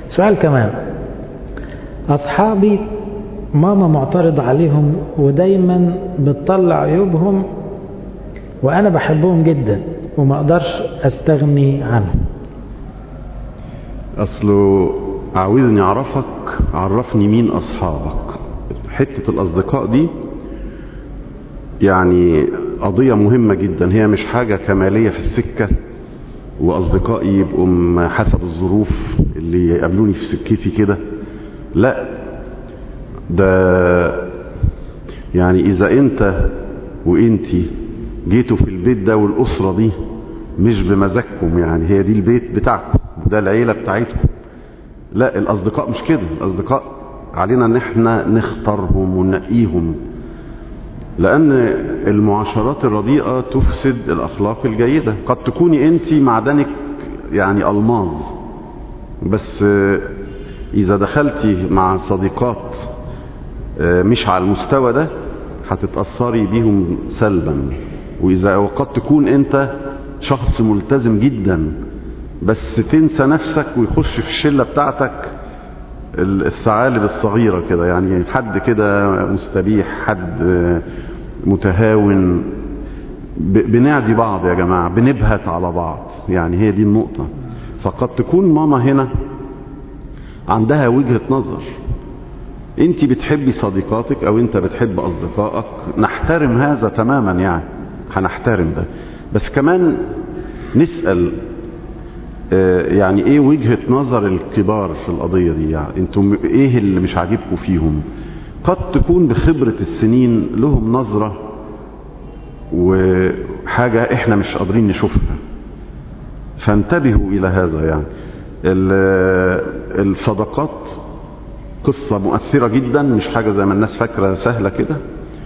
سؤال كمان أصحابي ماما معترض عليهم ودايما بتطلع عيوبهم وأنا بحبهم جدا وما أقدرش أستغني عنهم أصله عاوزني أعرفك عرفني مين أصحابك حتة الأصدقاء دي يعني قضية مهمة جدا هي مش حاجة كمالية في السكة وأصدقائي يبقوا حسب الظروف اللي يقابلوني في سكتي كده لا ده يعني إذا أنت وإنتي جيتوا في البيت ده والأسرة دي مش بمزاجكم يعني هي دي البيت بتاعكم وده العيلة بتاعتكم لا الأصدقاء مش كده الأصدقاء علينا ان احنا نختارهم وننقيهم لأن المعاشرات الرديئة تفسد الأخلاق الجيدة قد تكوني أنت معدنك يعني ألماظ بس إذا دخلتي مع صديقات مش على المستوى ده هتتأثري بيهم سلبا وإذا وقد تكون أنت شخص ملتزم جدا بس تنسى نفسك ويخش في الشلة بتاعتك الثعالب الصغيرة كده يعني حد كده مستبيح حد متهاون بنعدي بعض يا جماعة بنبهت على بعض يعني هي دي النقطة فقد تكون ماما هنا عندها وجهة نظر انت بتحبي صديقاتك او انت بتحب اصدقائك نحترم هذا تماما يعني هنحترم ده بس كمان نسأل يعني ايه وجهة نظر الكبار في القضية دي يعني انتم ايه اللي مش عاجبكم فيهم قد تكون بخبرة السنين لهم نظرة وحاجة احنا مش قادرين نشوفها فانتبهوا الى هذا يعني الصداقات قصة مؤثرة جدا مش حاجة زي ما الناس فاكرة سهلة كده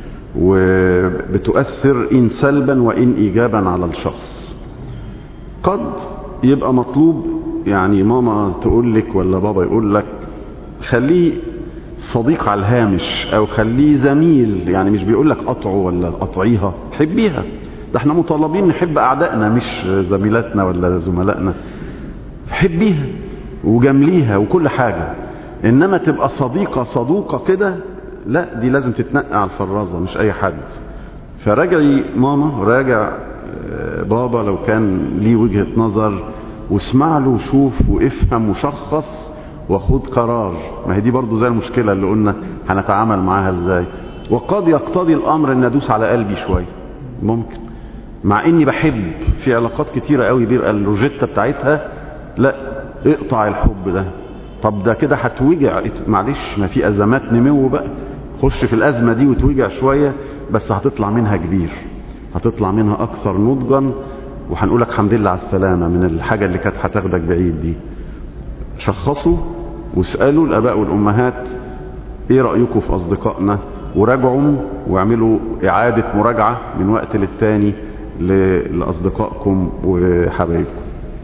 وبتؤثر إن سلبا وإن إيجابا على الشخص قد يبقى مطلوب يعني ماما تقول لك ولا بابا يقول لك خليه صديق على الهامش او خليه زميل يعني مش بيقول لك قطعه ولا قطعيها حبيها ده احنا مطالبين نحب اعدائنا مش زميلاتنا ولا زملائنا حبيها وجامليها وكل حاجة انما تبقى صديقة صدوقة كده لا دي لازم تتنقى على الفرازة مش اي حد فراجعي ماما راجع بابا لو كان ليه وجهة نظر واسمع له وشوف وافهم وشخص وخد قرار ما هي دي برضو زي المشكلة اللي قلنا هنتعامل معاها ازاي وقد يقتضي الامر ان ادوس على قلبي شوية ممكن مع اني بحب في علاقات كتيرة قوي بيبقى الروجيتا بتاعتها لا اقطع الحب ده طب ده كده هتوجع معلش ما في ازمات نمو بقى خش في الازمة دي وتوجع شوية بس هتطلع منها كبير هتطلع منها اكثر نضجا وهنقول لك الحمد لله على السلامة من الحاجة اللي كانت هتاخدك بعيد دي شخصوا واسألوا الاباء والامهات ايه رأيكم في اصدقائنا وراجعوا واعملوا اعادة مراجعة من وقت للتاني لاصدقائكم وحبايبكم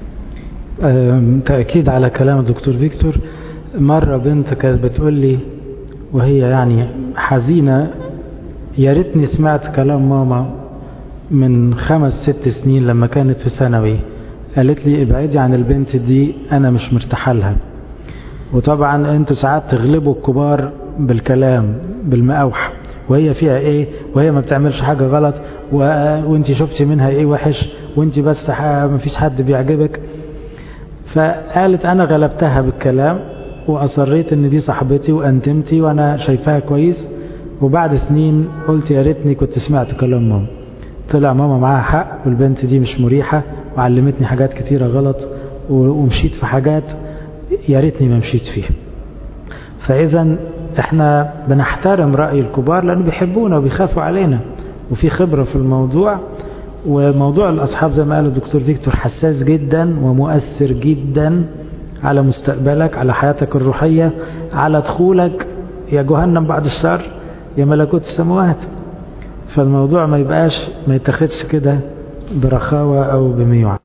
تأكيد على كلام الدكتور فيكتور مرة بنت كانت بتقول لي وهي يعني حزينة يا ريتني سمعت كلام ماما من خمس ست سنين لما كانت في ثانوي قالت لي ابعدي عن البنت دي انا مش مرتاحه لها وطبعا انتوا ساعات تغلبوا الكبار بالكلام بالمقاوحه وهي فيها ايه وهي ما بتعملش حاجه غلط و... وانت شفتي منها ايه وحش وانت بس ح... ما فيش حد بيعجبك فقالت انا غلبتها بالكلام واصريت ان دي صاحبتي وانتمتي وانا شايفاها كويس وبعد سنين قلت يا ريتني كنت سمعت كلام ماما طلع ماما معاها حق والبنت دي مش مريحة وعلمتني حاجات كتيرة غلط ومشيت في حاجات يا ريتني ما مشيت فيها فإذا احنا بنحترم رأي الكبار لأنه بيحبونا وبيخافوا علينا وفي خبرة في الموضوع وموضوع الأصحاب زي ما قال الدكتور فيكتور حساس جدا ومؤثر جدا على مستقبلك على حياتك الروحية على دخولك يا جهنم بعد الشر يا ملكوت السماوات فالموضوع ما يبقاش ما يتاخدش كده برخاوة أو بميوعة